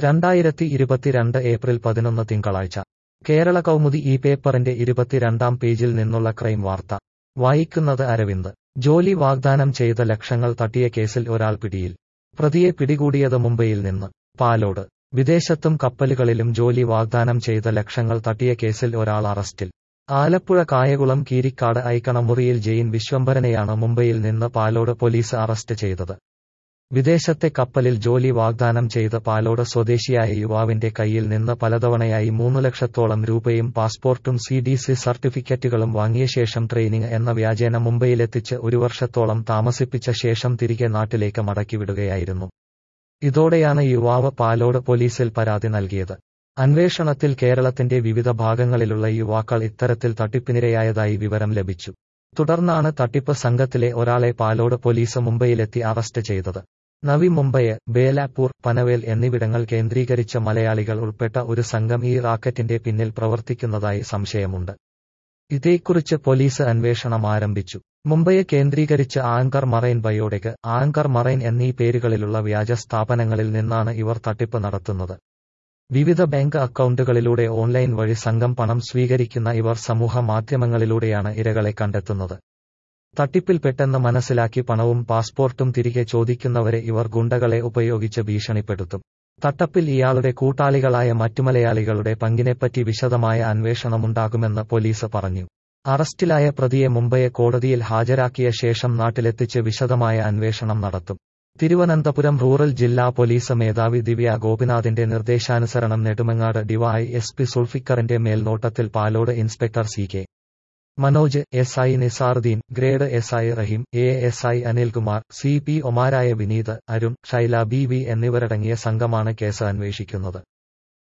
രണ്ടായിരത്തി ഇരുപത്തിരണ്ട് ഏപ്രിൽ പതിനൊന്ന് തിങ്കളാഴ്ച കേരള കൗമുദി ഈ പേപ്പറിന്റെ ഇരുപത്തിരണ്ടാം പേജിൽ നിന്നുള്ള ക്രൈം വാർത്ത വായിക്കുന്നത് അരവിന്ദ് ജോലി വാഗ്ദാനം ചെയ്ത ലക്ഷങ്ങൾ തട്ടിയ കേസിൽ ഒരാൾ പിടിയിൽ പ്രതിയെ പിടികൂടിയത് മുംബൈയിൽ നിന്ന് പാലോട് വിദേശത്തും കപ്പലുകളിലും ജോലി വാഗ്ദാനം ചെയ്ത ലക്ഷങ്ങൾ തട്ടിയ കേസിൽ ഒരാൾ അറസ്റ്റിൽ ആലപ്പുഴ കായകുളം കീരിക്കാട് ഐക്കണമുറിയിൽ ജെയിൻ വിശ്വംഭരനെയാണ് മുംബൈയിൽ നിന്ന് പാലോട് പോലീസ് അറസ്റ്റ് ചെയ്തത് വിദേശത്തെ കപ്പലിൽ ജോലി വാഗ്ദാനം ചെയ്ത് പാലോട് സ്വദേശിയായ യുവാവിന്റെ കയ്യിൽ നിന്ന് പലതവണയായി മൂന്ന് ലക്ഷത്തോളം രൂപയും പാസ്പോർട്ടും സി ഡി സി സർട്ടിഫിക്കറ്റുകളും വാങ്ങിയ ശേഷം ട്രെയിനിങ് എന്ന വ്യാജേന മുംബൈയിലെത്തിച്ച് ഒരു വർഷത്തോളം താമസിപ്പിച്ച ശേഷം തിരികെ നാട്ടിലേക്ക് മടക്കിവിടുകയായിരുന്നു ഇതോടെയാണ് യുവാവ് പാലോട് പോലീസിൽ പരാതി നൽകിയത് അന്വേഷണത്തിൽ കേരളത്തിന്റെ വിവിധ ഭാഗങ്ങളിലുള്ള യുവാക്കൾ ഇത്തരത്തിൽ തട്ടിപ്പിനിരയായതായി വിവരം ലഭിച്ചു തുടർന്നാണ് തട്ടിപ്പ് സംഘത്തിലെ ഒരാളെ പാലോട് പോലീസ് മുംബൈയിലെത്തി അറസ്റ്റ് ചെയ്തത് നവി മുംബൈ ബേലാപ്പൂർ പനവേൽ എന്നിവിടങ്ങൾ കേന്ദ്രീകരിച്ച മലയാളികൾ ഉൾപ്പെട്ട ഒരു സംഘം ഈ റാക്കറ്റിന്റെ പിന്നിൽ പ്രവർത്തിക്കുന്നതായി സംശയമുണ്ട് ഇതേക്കുറിച്ച് പോലീസ് അന്വേഷണം ആരംഭിച്ചു മുംബൈയെ കേന്ദ്രീകരിച്ച് anchor marine biotech anchor marine എന്നീ പേരുകളിലുള്ള വ്യാജ സ്ഥാപനങ്ങളിൽ നിന്നാണ് ഇവർ തട്ടിപ്പ് നടത്തുന്നത് വിവിധ ബാങ്ക് അക്കൗണ്ടുകളിലൂടെ ഓൺലൈൻ വഴി സംഘം പണം സ്വീകരിക്കുന്ന ഇവർ സമൂഹ മാധ്യമങ്ങളിലൂടെയാണ് ഇരകളെ കണ്ടെത്തുന്നത് തട്ടിപ്പിൽപ്പെട്ടെന്ന് മനസ്സിലാക്കി പണവും പാസ്പോർട്ടും തിരികെ ചോദിക്കുന്നവരെ ഇവർ ഗുണ്ടകളെ ഉപയോഗിച്ച് ഭീഷണിപ്പെടുത്തും തട്ടപ്പിൽ ഇയാളുടെ കൂട്ടാളികളായ മറ്റു മലയാളികളുടെ പങ്കിനെപ്പറ്റി വിശദമായ അന്വേഷണമുണ്ടാകുമെന്ന് പോലീസ് പറഞ്ഞു അറസ്റ്റിലായ പ്രതിയെ മുംബൈയെ കോടതിയിൽ ഹാജരാക്കിയ ശേഷം നാട്ടിലെത്തിച്ച് വിശദമായ അന്വേഷണം നടത്തും തിരുവനന്തപുരം റൂറൽ ജില്ലാ പോലീസ് മേധാവി ദിവ്യ ഗോപിനാഥിന്റെ നിർദ്ദേശാനുസരണം നെടുമങ്ങാട് ഡിവൈ എസ് പി സുൾഫിക്കറിന്റെ മേൽനോട്ടത്തിൽ Palode inspector C K Manoj S I Nizaruddin grade S I Rahim A S I Anilkumar C P ഒമാരായ വിനീത് അരുൺ ഷൈല ബി വി എന്നിവരടങ്ങിയ സംഘമാണ് കേസ് അന്വേഷിക്കുന്നത്